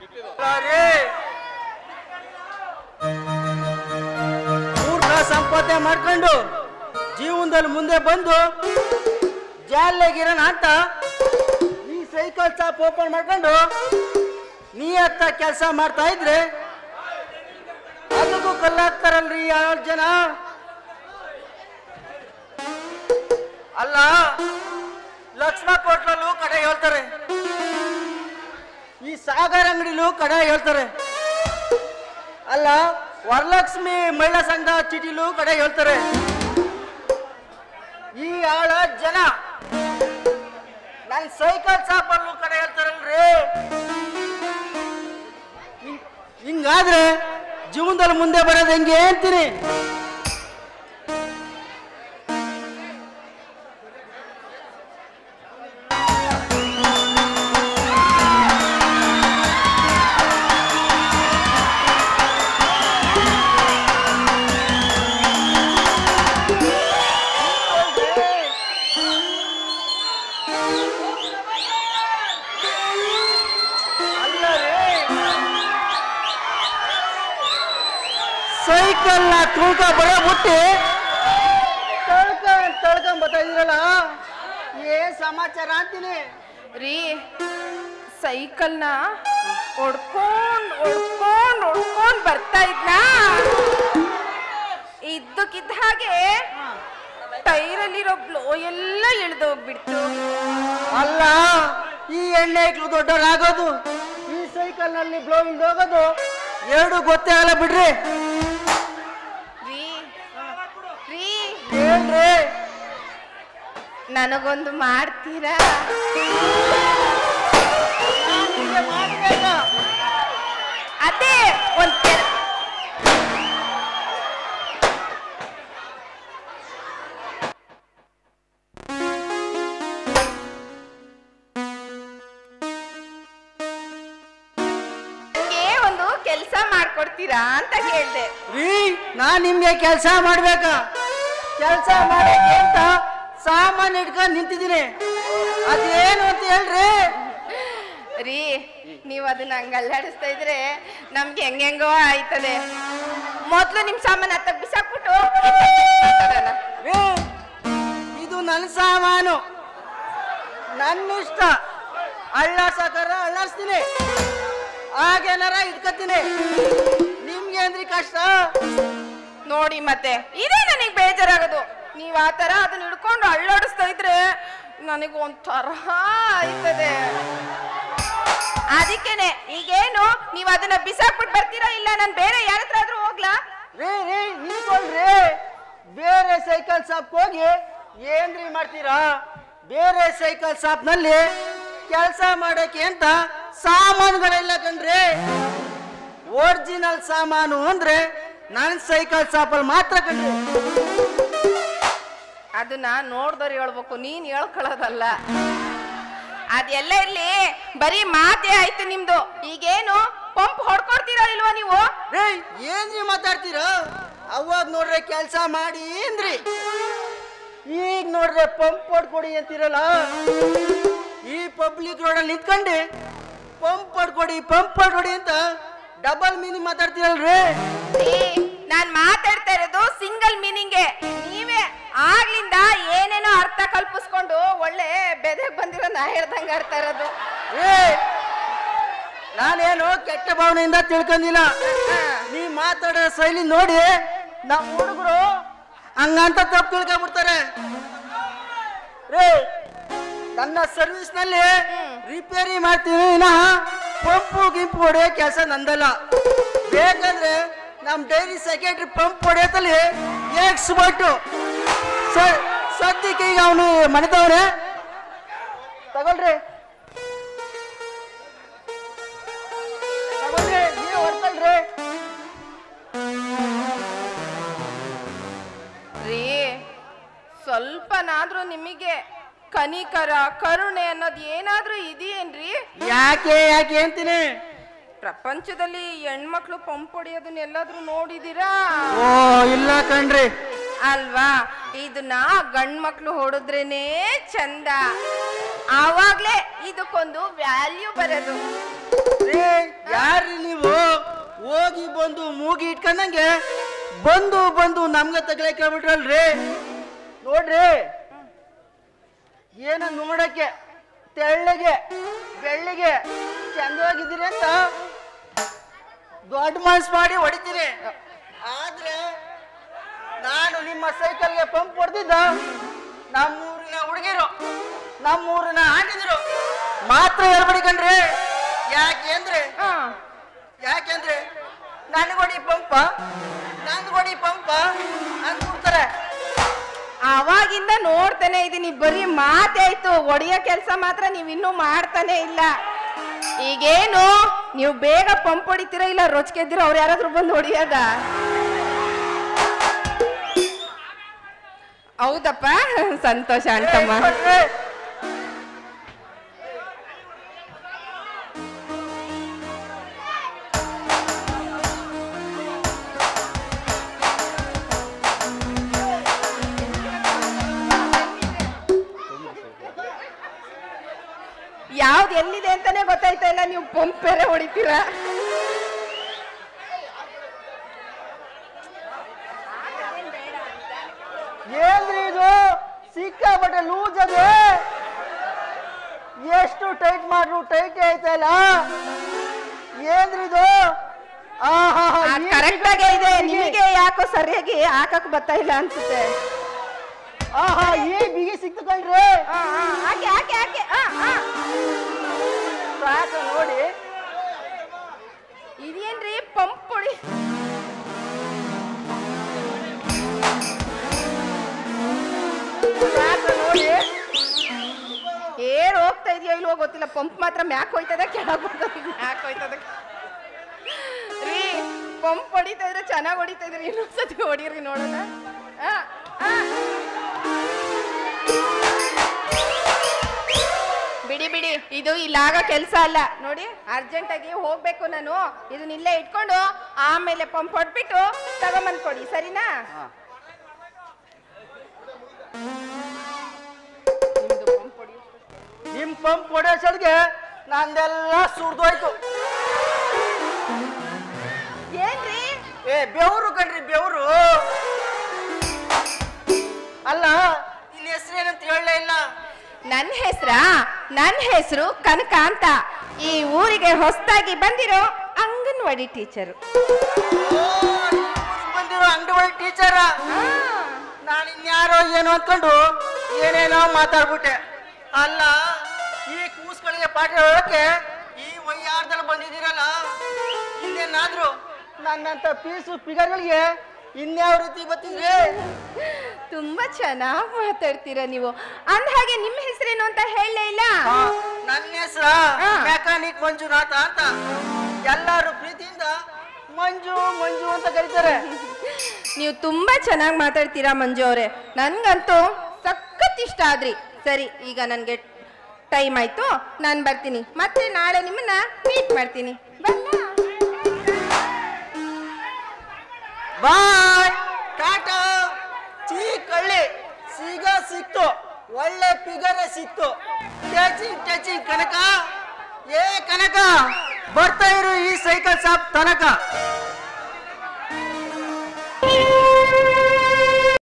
ಊರ್ನ ಸಂಪಾದನೆ ಮಾಡ್ಕೊಂಡು ಜೀವನದಲ್ಲಿ ಮುಂದೆ ಬಂದು ಜಾಲಿಯಾಗಿರೋಣ ಅಂತ ಈ ಸೈಕಲ್ ಶಾಪ್ ಓಪನ್ ಮಾಡ್ಕೊಂಡು ನೀ ಹತ್ತ ಕೆಲಸ ಮಾಡ್ತಾ ಇದ್ರೆ ಅದಕ್ಕೂ ಕಲ್ಲಾಗ್ತಾರಲ್ರಿ ಯಾರು ಜನ ಅಲ್ಲ ಲಕ್ಷ್ಮ ಹೋಟ್ಲಲ್ಲೂ ಕಡೆ ಹೇಳ್ತಾರೆ ಈ ಸಾಗರ್ ಅಂಗಡಿಲೂ ಕಡೆ ಹೇಳ್ತಾರೆ ಅಲ್ಲ ವರಲಕ್ಷ್ಮಿ ಮಹಿಳಾ ಸಂಘ ಚೀಟಿಲೂ ಕಡೆ ಹೇಳ್ತಾರೆ ಈ ಆಳ ಜನ ನನ್ನ ಸೈಕಲ್ ಶಾಪಲ್ಲೂ ಕಡೆ ಹೇಳ್ತಾರಲ್ರಿ ಹಿಂಗ್- ಹಿಂಗಾದ್ರೆ ಜೀವನದಲ್ಲಿ ಮುಂದೆ ಬರೋದು ಹೆಂಗೆ ಅಂತೀನಿ ಅಲ್ಲ ರೀ ಸೈಕಲ್ನ ತೂಕ ಬರೋ ಮುಟ್ಟಿ ತಳ್ಕೊಂಡ್ ತಳ್ಕೊಂಡ್ ಬರ್ತಾ ಇದೀರಲ್ಲ ಏನ್ ಸಮಾಚಾರ ಅಂತೀನಿ ರೀ ಸೈಕಲ್ನ ಹೊಡ್ಕೊಂಡ್ ಹೊಡ್ಕೊಂಡ್ ಹೊಡ್ಕೊಂಡ್ ಬರ್ತಾ ಇದ್ನ ಇದ್ದಕ್ಕಿದ್ದ ಹಾಗೆ ಟೈರಲ್ಲಿರೋ ಬ್ಲೋ ಎಲ್ಲ ಇಳ್ದು ಹೋಗ್ಬಿಡ್ತು ಅಲ್ಲ ಈ ಎಣ್ಣೆ ಇಟ್ಲು ದೊಡ್ಡವರಾಗೋದು ಈ ಸೈಕಲ್ ನಲ್ಲಿ ಬ್ಲೋವಿಂಗ್ ಹೋಗೋದು ಎರಡು ಗೊತ್ತೇ ಆಗಲ್ಲ ಬಿಡ್ರಿ ರೀ ರೀ ಹೇಳ್ರಿ ನನಗೊಂದು ಮಾಡ್ತೀರಾ ನಿಮ್ಗೆ ಮಾಡ್ಬೇಕಾ? ಅದೇ ಒಂದ್ ಕೆಲ್- ನಂಗೆ ಒಂದು ಕೆಲಸ ಮಾಡ್ಕೊಡ್ತೀರಾ ಅಂತ ಕೇಳ್ದೆ ರೀ ನಾನ್ ನಿಮ್ಗೆ ಕೆಲಸ ಮಾಡ್ಬೇಕಾ ಕೆಲಸ ಮಾಡಕ್ಕೆ ಅಂತ ಸಾಮಾನು ಇಟ್ಕೊಂಡು ನಿಂತಿದ್ದೀನಿ ಅದೇನು ಅಂತ ಹೇಳ್ರಿ ರೀ ನೀವು ಅದನ್ನ ಹಂಗ ಅಲ್ಲಾಡಿಸ್ತಾ ಇದ್ರೆ ನಮ್ಗೆ ಹೆಂಗೆಂಗೋ ಆಯ್ತದೆ ಮೊದ್ಲು ನಿಮ್ ಸಾಮಾನು ಹತ್ತಕ್ ಬಿಸಾಕ್ಬಿಟ್ಟು ಮಾತಾಡೋಣ. ರೀ ಇದು ನನ್ನ ಸಾಮಾನು ನನ್ನ ಇಷ್ಟ ಅಳ್ಳಾಡ್ಸಕ್ಕಾರ ಅಳ್ಳಾಡ್ಸ್ತೀನಿ ಹಾಗೇನಾರ ಇಟ್ಕೊತೀನಿ ನಿಮ್ಗೆ ಏನ್ರಿ ಕಷ್ಟ ನೋಡಿ ಮತ್ತೆ ಇದೇ ನನಗೆ ಬೇಜಾರಾಗೋದು ನೀವ್ ಆ ತರ ಅದನ್ನ ಹಿಡ್ಕೊಂಡು ಅಳ್ಳಾಡಿಸ್ತಾ ಇದ್ರೆ ನನಗೆ ಒಂಥರ ಆಯ್ತದೆ ಅದಕ್ಕೇನೆ ಈಗೇನು ನೀವ್ ಅದನ್ನ ಬಿಸಾಕ್ಬಿಟ್ಟು ಬರ್ತೀರಾ ಇಲ್ಲ ನಾನು ಬೇರೆ ಯಾರ ಹತ್ರ ಆದ್ರೂ ಹೋಗ್ಲಾ ರೀ ರೀ ನಿಂತ್ಕೊಳ್ರಿ ಬೇರೆ ಸೈಕಲ್ ಶಾಪ್ ಹೋಗಿ ಏನ್ರಿ ಮಾಡ್ತೀರಾ ಬೇರೆ ಸೈಕಲ್ ಶಾಪ್ ನಲ್ಲಿ ಕೆಲಸ ಮಾಡಕ್ಕೆ ಅಂತ ಸಾಮಾನುಗಳೆಲ್ಲ ಕಣ್ರಿ ಒರಿಜಿನಲ್ ಸಾಮಾನು ಅಂದ್ರೆ ನನ್ನ ಸೈಕಲ್ ಶಾಪಲ್ಲಿ ಮಾತ್ರ ಕಣ್ರಿ ಅದನ್ನ ನೋಡ್ದವ್ರು ಹೇಳ್ಬೇಕು ನೀನ್ ಹೇಳ್ಕೊಳ್ಳೋದಲ್ಲ ಅದೆಲ್ಲ ಇರ್ಲಿ ಬರೀ ಮಾತೇ ಆಯ್ತು ನಿಮ್ದು ಈಗೇನು ಪಂಪ್ ಹೊಡ್ಕೊಡ್ತೀರಾ ಇಲ್ವಾ ನೀವು ರೇ ಏನ್ರಿ ಮಾತಾಡ್ತೀರ ಅವಾಗ ನೋಡ್ರೆ ಕೆಲಸ ಮಾಡಿ ಏನ್ರಿ ಈಗ ನೋಡ್ರೆ ಪಂಪ್ ಹೊಡ್ಕೊಡಿ ಅಂತೀರಲ್ಲ ಈ ಪಬ್ಲಿಕ್ ರೋಡಲ್ಲಿ ನಿಂತ್ಕೊಂಡು ಪಂಪ್ ಹೊಡ್ಕೊಡಿ ಪಂಪ್ ಹೊಡ್ಕೊಡಿ ಅಂತ ಡಬಲ್ ಮೀನಿಂಗ್ ಮಾತಾಡ್ತೀರಲ್ರಿ ಏ, ನಾನ್ ಮಾತಾಡ್ತಾ ಇರೋದು ಸಿಂಗಲ್ ಮೀನಿಂಗ್ಗೆ ನೀವೇ ಆಗ್ಲಿಂದ ಏನೇನೋ ಅರ್ಥ ಕಲ್ಪಿಸ್ಕೊಂಡು ಒಳ್ಳೆ ಬೆದಕ್ ಬಂದಿರೋ ನಾ ಹೇಳ್ದಂಗ ಆಡ್ತಾ ಇರೋದು ಏ ನಾನೇನು ಕೆಟ್ಟ ಭಾವನೆಯಿಂದ ತಿಳ್ಕೊಂಡಿಲ್ಲ ನೀ ಮಾತಾಡೋ ಶೈಲಿ ನೋಡಿ ನಮ್ಮ ಹುಡುಗರು ಹಂಗಂತ ತಪ್ಪು ತಿಳ್ಕೊಂಡ್ಬಿಡ್ತಾರೆ ರೇ ನನ್ನ ಸರ್ವಿಸ್ ನಲ್ಲಿ ರಿಪೇರಿ ಮಾಡ್ತೀನಿ ವಿನಃ ಪಂಪು ಗಿಂಪು ಹೊಡೆಯೋ ಕೆಲಸ ನಂದಲ್ಲ ಬೇಕಂದ್ರೆ ನಮ್ಮ ಡೈರಿ ಸೆಕ್ರೆಟರಿ ಪಂಪ್ ಹೊಡೆಯತ್ತಲ್ಲಿ ಏಕ್ಸ್ಬಿಟ್ಟು ಸದ್ಯಕ್ಕೆ ಈಗ ಅವನು ಮನೆತವನೆ ತಗೊಳ್ರಿ ತಗೊಳ್ರಿ ನೀವು ಹೊಡ್ಕೊಳ್ರಿ ರೀ ಸ್ವಲ್ಪನಾದ್ರೂ ನಿಮಗೆ ಕನಿಕರ ಕರುಣೆ ಅನ್ನೋದು ಏನಾದ್ರೂ ಇದೆಯೇನ್ರಿ ಯಾಕೆ ಯಾಕೆ ಅಂತೀನಿ ಪ್ರಪಂಚದಲ್ಲಿ ಹೆಣ್ಮಕ್ಳು ಪಂಪ್ ಹೊಡಿಯೋದನ್ನ ಎಲ್ಲಾದ್ರೂ ನೋಡಿದೀರಾ ಓ ಇಲ್ಲ ಕಣ್ರಿ ಅಲ್ವಾ ಇದನ್ನ ಗಂಡ್ ಮಕ್ಳು ಹೊಡೆದ್ರೇನೆ ಚಂದ ಆವಾಗ್ಲೇ ಇದಕ್ಕೊಂದು ವ್ಯಾಲ್ಯೂ ಬರೋದು ರೀ ಯಾ ಬಂದು ಮೂಗಿ ಇಟ್ಕೊಂಡಂಗೆ ಬಂದು ಬಂದು ನಮ್ಗೆ ತಗ್ಲಕ್ಕೆ ಹೇಳ್ಬಿಟ್ರಲ್ರಿ ನೋಡ್ರಿ ಏನು ನೋಡಕ್ಕೆ ತೆಳ್ಳಗೆ ಬೆಳ್ಳಿಗೆ ಚಂದವಾಗಿದ್ದೀರಿ ಅಂತ ದೊಡ್ಡ ಮನ್ಸ್ ಮಾಡಿ ಹೊಡಿತೀನಿ ಆದ್ರೆ ನಾನು ನಿಮ್ಮ ಸೈಕಲ್ಗೆ ಪಂಪ್ ಹೊಡೆದಿದ್ದ ನಮ್ಮೂರಿನ ಹುಡುಗಿರು ನಮ್ಮೂರಿನ ಆಂಟಿದ್ರು ಮಾತ್ರ ಹೇಳ್ಬಿಡಿ ಕಣ್ರಿ ಯಾಕೆ ಅಂದ್ರೆ ಆ, ಯಾಕೆಂದ್ರೆ ನನ್ಗೊಡಿ ಪಂಪ ನಂದ್ಗೊಡಿ ಪಂಪ ಅಂದ್ಬಿಡ್ತಾರೆ ಅವಾಗಿಂದ ನೋಡ್ತಾನೆ ಇದೀನಿ ಬರೀ ಮಾತೇ ಆಯ್ತು ಒಡೆಯೋ ಕೆಲಸ ಮಾತ್ರ ನೀವ್ ಇನ್ನೂ ಮಾಡ್ತಾನೆ ಇಲ್ಲ ಈಗೇನು ನೀವು ಬೇಗ ಪಂಪ್ ಹೊಡಿತೀರಾ ಇಲ್ಲ ರೊಚ್ಕೆದ್ದಿರೋ ಅವ್ರು ಯಾರಾದ್ರೂ ಬಂದು ಹೊಡಿಯೋದ ಹೌದಪ್ಪ ಸಂತೋಷ ಅಂತಮ್ಮ ಏ, ಯಾವ್ದು ಎಲ್ಲಿದೆ ಅಂತಾನೆ ಗೊತ್ತಾಯ್ತಾ ಇಲ್ಲ ನೀವು ಪಂಪ್ ಬೇರೆ ಹೊಡಿತೀರಾ ಏನ್ರಿ ಇದು ಸಿಕ್ಕಾಪಟ್ಟೆ ಲೂಸ್ ಅದೇ ಎಷ್ಟು ಟೈಟ್ ಮಾಡ್ರು ಟೈಟ್ ಆಯ್ತಾ ಇಲ್ಲ ಏನ್ರಿ ಇದು ಆಹಾ ಕರೆಕ್ಟ್ ಆಗೇ ಇದೆ ನಿಮಗೆ ಯಾಕೋ ಸರಿಯಾಗಿ ಹಾಕಕ್ ಬರ್ತಾ ಇಲ್ಲ ಅನ್ಸುತ್ತೆ ಆಹಾ ಈ ಬಿಗಿ ಸಿಕ್ತು ಕಣ್ರಿ ಆ, ಆ, ಹಾಗೆ ಹಾಗೆ ಹಾಗೆ ಆ, ಆ. ಸಾಕು ನೋಡಿ ಇದೇನ್ರಿ ಪಂಪ್ ಹೊಡಿ ಸಾಕು ನೋಡಿ ಏನ್ ಹೋಗ್ತಾ ಇದೆಯೋ ಇಲ್ವೋ ಗೊತ್ತಿಲ್ಲ ಪಂಪ್ ಮಾತ್ರ ಮ್ಯಾಕ್ ಹೋಯ್ತದ ಕೆಳಗ್ ಹೋಗ್ತದ ಮ್ಯಾಕ್ ಹೋಯ್ತದ ರೀ ಪಂಪ್ ಹೊಡಿತಾ ಇದ್ರೆ ಚೆನ್ನಾಗ್ ಹೊಡಿತಾ ಇದ್ರಿ ಇನ್ನೊಂದ್ಸತಿ ಹೊಡೀರಿ ನೋಡೋಣ ಆ, ಆ. ಬಿಡಿ ಬಿಡಿ ಇದು ಇಲ್ಲಾಗ ಕೆಲಸ ಅಲ್ಲ ನೋಡಿ ಅರ್ಜೆಂಟ್ ಆಗಿ ಹೋಗ್ಬೇಕು ನಾನು ಇದನ್ನ ಇಲ್ಲೇ ಇಟ್ಕೊಂಡು ಆಮೇಲೆ ಪಂಪ್ ಹೊಡ್ಬಿಟ್ಟು ತಗೊಂಬಂದ್ ಕೊಡಿ ಸರಿನಾ ನಿಮ್ದು ಪಂಪ್ ಹೊಡಿ ನಿಮ್ ಪಂಪ್ ಹೊಡೆಸೋದ್ಗೆ ನಂದೆಲ್ಲ ಸುಡ್ದೋಯ್ತು ಏನ್ರಿ ಏ ಬೆವರು ಕಣ್ರಿ ಬೆವರು ಅಲ್ಲ ನಿನ್ನ ಹೆಸರೇನಂತ ಹೇಳಲೇ ಇಲ್ಲ ನನ್ನ ಹೆಸ್ರ ನನ್ನ ಹೆಸರು ಕನಕ ಅಂತ ಈ ಊರಿಗೆ ಹೊಸದಾಗಿ ಬಂದಿರೋ ಅಂಗನವಾಡಿ ಟೀಚರು ಓ, ಈ ಊರಿಗ್ ಬಂದಿರೋ ಅಂಗನವಾಡಿ ಟೀಚರ ನಾನು ಇನ್ಯಾರೋ ಏನೋ ಅಂದ್ಕೊಂಡು ಏನೇನೋ ಮಾತಾಡ್ಬಿಟ್ಟೆ ಅಲ್ಲ ಈ ಕೂಸ್ಗಳಿಗೆ ಪಾಠ ಹೇಳೋಕೆ ಈ ವಯ್ಯಾರದಲ್ಲಿ ಬಂದಿದ್ದೀರಲ್ಲ ಇನ್ನೇನಾದ್ರು ನನ್ನಂತ ಪೀಸು ಫಿಗರ್ಗಳಿಗೆ ಇನ್ಯಾವ ರೀತಿ ಬರ್ತಿದ್ರಿ ತುಂಬಾ ಚೆನ್ನಾಗಿ ಮಾತಾಡ್ತೀರಾ ನೀವು ಅಂದ ಹಾಗೆ ನಿಮ್ಮ ಹೆಸರೇನು ಅಂತ ಹೇಳಲೇ ಇಲ್ಲ ನನ್ನ ಹೆಸರ ಹಾ. ಮೆಕ್ಯಾನಿಕ್ ಮಂಜುನಾಥ ಅಂತ ಎಲ್ಲರೂ ಪ್ರೀತಿಯಿಂದ ಮಂಜು ಮಂಜು ಅಂತ ಕರೀತಾರೆ ನೀವು ತುಂಬಾ ಚೆನ್ನಾಗಿ ಮಾತಾಡ್ತೀರಾ ಮಂಜು ಅವರೇ ನನ್ಗಂತೂ ಸಖತ್ ಇಷ್ಟ ಆದ್ರಿ ಸರಿ ಈಗ ನನಗೆ ಟೈಮ್ ಆಯ್ತು ನಾನು ಬರ್ತೀನಿ ಮತ್ತೆ ನಾಳೆ ನಿಮ್ಮನ್ನ ಮೀಟ್ ಮಾಡ್ತೀನಿ ಬರ್ಲಾ? ಬಾಯ್ ಟಾಟಾ ಚೀ ಕಳ್ಳಿ ಸಿಗ ಸಿಕ್ತು ಒಳ್ಳೆ ಫಿಗರ್ ಸಿಕ್ತು ಟಚಿಂಗ್ ಟಚಿಂಗ್ ಕನಕ ಏ ಕನಕ ಬರ್ತಾ ಇರು ಈ ಸೈಕಲ್ ಶಾಪ್ ತನಕ